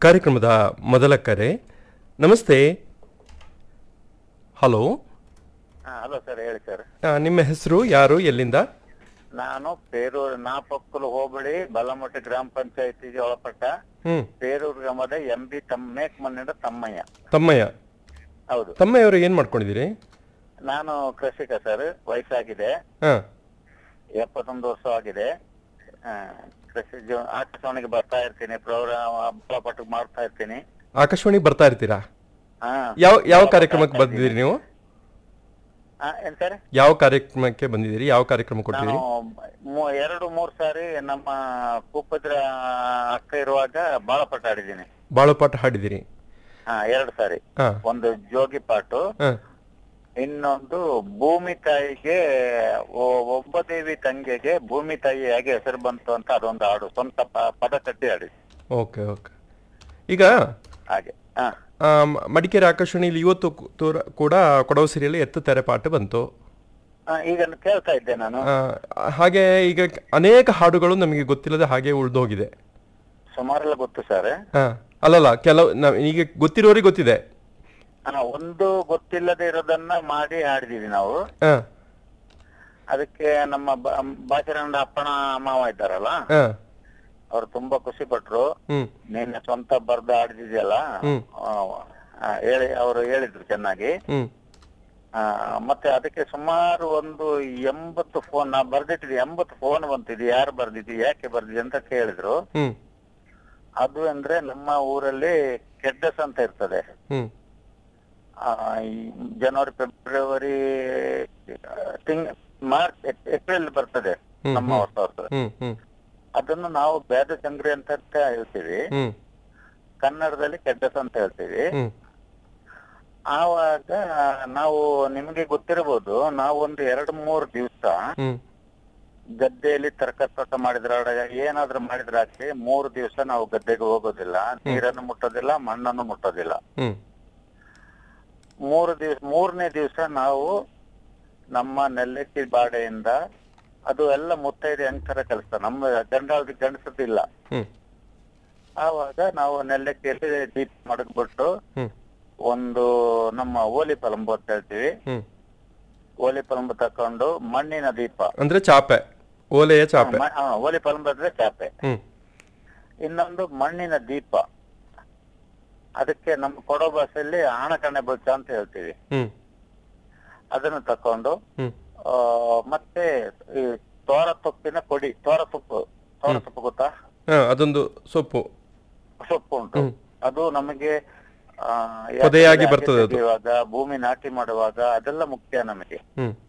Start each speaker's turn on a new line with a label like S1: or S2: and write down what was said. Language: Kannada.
S1: ಕಾರ್ಯಕ್ರಮದ ಮೊದಲ ಕರೆ ನಮಸ್ತೆ ಹಲೋ
S2: ಹಲೋ ಸರ್ ಹೇಳಿ ಸರ್
S1: ಆ, ನಿಮ್ಮ ಹೆಸರು ಯಾರು ಎಲ್ಲಿಂದ
S2: ನಾನು ಪೇರೂರು ನಾಪಕ್ಕಲು ಹೋಬಳಿ ಬಲಮಟ್ಟಿ ಗ್ರಾಮ ಪಂಚಾಯತಿಗೆ ಒಳಪಟ್ಟ
S1: ಹ್ಞೂ
S2: ಪೇರೂರು ಗ್ರಾಮದ ಎಂ ಬಿ ತಮ್ಮ ಮೇಕ್ಮಣ್ಣಿನ ತಮ್ಮಯ್ಯ
S1: ತಮ್ಮಯ್ಯ
S2: ಹೌದು
S1: ತಮ್ಮಯ್ಯವರು ಏನು ಮಾಡ್ಕೊಂಡಿದ್ದೀರಿ
S2: ನಾನು ಕೃಷಿಕ ಸರ್ ವಯಸ್ಸಾಗಿದೆ
S1: ಹಾಂ
S2: ಎಪ್ಪತ್ತೊಂದು ವರ್ಷ ಆಗಿದೆ ಆ, ಕೃಷಿ ಜೀವ- ಆಕಾಶವಾಣಿಗೆ ಬರ್ತಾ ಇರ್ತೀನಿ ಪ್ರೋಗ್ರಾಮ್ ಬಳಪಟ್ಟು ಮಾಡ್ತಾ ಇರ್ತೀನಿ
S1: ಆಕಾಶವಾಣಿಗೆ ಬರ್ತಾ ಇರ್ತೀರಾ
S2: ಹಾ
S1: ಯಾವ ಯಾವ ಕಾರ್ಯಕ್ರಮಕ್ಕೆ ಬಂದಿದ್ದೀರಿ ನೀವು
S2: ಆ, ಏನ್ ಸರ್
S1: ಯಾವ ಕಾರ್ಯಕ್ರಮಕ್ಕೆ ಬಂದಿದ್ದೀರಿ ಯಾವ ಕಾರ್ಯಕ್ರಮ
S2: ನಾನು
S1: ಕೊಟ್ಟಿದ್ದೀರಿ
S2: ಮೂ- ಎರಡು ಮೂರ್ ಸಾರಿ ನಮ್ಮ ಕೂಪದ್ರ ಅಕ್ಕ ಇರುವಾಗ ಬಾಳಪಟ್ಟ ಆಡಿದ್ದೀನಿ
S1: ಬಾಳುಪಾಠ ಹಾಡಿದ್ದೀರಿ
S2: ಹಾ ಎರಡು ಸಾರಿ
S1: ಹಾಂ
S2: ಒಂದು ಜೋಗಿ ಪಾಟು
S1: ಹಾಂ
S2: ಇನ್ನೊಂದು ಭೂಮಿ ತಾಯಿಗೆ ಒ- ಒಬ್ಬ ದೇವಿ ತಂಗಿಗೆ ಭೂಮಿ ತಾಯಿಯಾಗಿ ಹೆಸರು ಬಂತು ಅಂತ ಅದೊಂದು ಹಾಡು ಸ್ವಂತ ಪ- ಪದ ಕಟ್ಟಿ ಹಾಡಿ
S1: ಓಕೆ ಓಕೆ ಈಗ
S2: ಹಾಗೆ ಹಾ
S1: ಆ, ಮ- ಮಡಿಕೇರಿ ಆಕಾಶವಾಣಿಯಲ್ಲಿ ಇವತ್ತು ಕು- ತೋರ- ಕೂಡ ಕೊಡವ ಸೀರಿಯಲ್ ಎತ್ತು ತೆರೆ ಪಾಠ ಬಂತು
S2: ಆ, ಈಗ ಕೇಳ್ತಾ ಇದ್ದೆ ನಾನು
S1: ಆ, ಹಾಗೆ ಈಗ ಅನೇಕ ಹಾಡುಗಳು ನಮಗೆ ಗೊತ್ತಿಲ್ಲದೆ ಹಾಗೆ ಉಳಿದೋಗಿದೆ
S2: ಸುಮಾರೆಲ್ಲ ಗೊತ್ತು ಸರ್
S1: ಹಾ ಅಲ್ಲಲ್ಲ ಕೆಲವು ನ- ಈಗ ಗೊತ್ತಿರೋರಿಗೆ ಗೊತ್ತಿದೆ
S2: ಒಂದು ಗೊತ್ತಿಲ್ಲದೆ ಇರೋದನ್ನ ಮಾಡಿ ಹಾಡಿದೀವಿ ನಾವು
S1: ಹಾ
S2: ಅದಕ್ಕೆ ನಮ್ಮ ಬ- ಬಾಚಿರಂಡ ಅಪ್ಪಣ ಮಾವ ಇದ್ದಾರಲ್ಲ
S1: ಹಾ
S2: ಅವ್ರು ತುಂಬಾ ಖುಷಿ ಪಟ್ರು
S1: ಹ್ಮ್
S2: ನೀನ್ ಸ್ವಂತ ಬರ್ದು ಆಡಿದಿದ್ಯಲ್ಲ
S1: ಹ್ಮ್.
S2: ಆ, ಆ, ಹೇಳಿ ಅವರು ಹೇಳಿದ್ರು ಚೆನ್ನಾಗಿ
S1: ಹ್ಮ್
S2: ಆ, ಮತ್ತೆ ಅದಕ್ಕೆ ಸುಮಾರು ಒಂದು ಎಂಬತ್ತು ಫೋನ್ ನಾ ಬರ್ದಿಟ್ಟಿದ್ದೆ ಎಂಬತ್ತು ಫೋನ್ ಬಂತಿದ್ದೆ ಯಾರು ಬರ್ದಿದ್ದಿ ಯಾಕೆ ಬರ್ದಿದ್ದಿ ಅಂತ ಕೇಳಿದ್ರು
S1: ಹ್ಮ್
S2: ಅದು ಅಂದ್ರೆ ನಮ್ಮ ಊರಲ್ಲಿ ಕೆಡ್ಡಸ್ ಅಂತ ಇರ್ತದೆ
S1: ಹ್ಮ್
S2: ಆ, ಈ ಜನವರಿ ಫೆಬ್ರವರಿ ತಿಂಗ್ ಮಾರ್ಚ್ ಏಪ್- ಏಪ್ರಿಲ್ ಬರ್ತದೆ
S1: ಹ್ಮ್,
S2: ನಮ್ಮ
S1: ಹ್ಮ್.
S2: ಹೊಸ ವರ್ಷ
S1: ಹ್ಮ್ ಹ್ಮ್
S2: ಅದನ್ನು ನಾವು ಬೇದ ಚಂಗ್ರಿ ಅಂತ ಹೇಳ್ತೀವಿ
S1: ಹ್ಮ್
S2: ಕನ್ನಡದಲ್ಲಿ ಕೆಡ್ಡಸ್ ಅಂತ ಹೇಳ್ತೀವಿ
S1: ಹ್ಮ್
S2: ಆವಾಗ ನಾವು ನಿಮಗೆ ಗೊತ್ತಿರಬಹುದು ನಾವು ಒಂದು ಎರಡು ಮೂರು ದಿವಸ
S1: ಹ್ಮ್
S2: ಗದ್ದೆಯಲ್ಲಿ ತರಕಾರಿ ತೋಟ ಮಾಡಿದ್ರ ಏನಾದ್ರೂ ಮಾಡಿದ್ರ ಆಗ್ಲಿ ಮೂರು ದಿವಸ ನಾವು ಗದ್ದೆಗೆ ಹೋಗೋದಿಲ್ಲ ನೀರನ್ನು ಮುಟ್ಟೋದಿಲ್ಲ ಮಣ್ಣನ್ನು ಮುಟ್ಟೋದಿಲ್ಲ
S1: ಹ್ಮ್
S2: ಮೂರು ದಿವಸ ಮೂರನೇ ದಿವಸ ನಾವು ನಮ್ಮ ನೆಲ್ಲಕ್ಕಿ ಬಾಡೆಯಿಂದ ಅದು ಎಲ್ಲ ಮುತ್ತೈದೆ ಅಂತರ ಕೆಲಸ ನಮ್ಮ ಗಂಡಾಳ್ದು ಗಂಡಸದಿಲ್ಲ
S1: ಹ್ಮ್
S2: ಆವಾಗ ನಾವು ನೆಲ್ಲಕ್ಕಿಯಲ್ಲಿ ದೀಪ ಮಡಗ್ಬಿಟ್ಟು
S1: ಹ್ಮ್
S2: ಒಂದು ನಮ್ಮ ಓಲಿ ಪಲಂಬು ಅಂತ ಹೇಳ್ತೀವಿ
S1: ಹ್ಮ್
S2: ಓಲಿ ಪಲಂಬು ತಕೊಂಡು ಮಣ್ಣಿನ ದೀಪ
S1: ಅಂದ್ರೆ ಚಾಪೆ ಓಲೆಯ ಚಾಪೆ
S2: ಮ- ಆ, ಓಲಿ ಪಲಂಬು ಅಂದ್ರೆ ಚಾಪೆ
S1: ಹ್ಮ್
S2: ಇನ್ನೊಂದು ಮಣ್ಣಿನ ದೀಪ ಅದಕ್ಕೆ ನಮ್ಮ ಕೊಡೋ ಭಾಷೆಯಲ್ಲಿ ಆಣಕಣೆ ಬೊಚ್ಚ ಅಂತ ಹೇಳ್ತೀವಿ
S1: ಹ್ಮ್
S2: ಅದನ್ನು ತಕೊಂಡು
S1: ಹ್ಮ್
S2: ಆ, ಮತ್ತೆ ಈ ತೋರ ತುಪ್ಪಿನ ಪೊಡಿ ತೋರ ತುಪ್ಪು ತೋರ ತುಪ್ಪು ಗೊತ್ತಾ
S1: ಹಾ ಅದೊಂದು ಸೊಪ್ಪು
S2: ಸೊಪ್ಪು ಉಂಟು
S1: ಹ್ಮ್.
S2: ಅದು ನಮಗೆ ಆ,
S1: ಪೊದೆಯಾಗಿ
S2: ಯಾಕಂದ್ರೆ
S1: ಬರ್ತದೆ ಅದು.
S2: ತೆಗೆಯುವಾಗ ಭೂಮಿ ನಾಟಿ ಮಾಡುವಾಗ ಅದೆಲ್ಲ ಮುಖ್ಯ ನಮಗೆ
S1: ಹ್ಮ್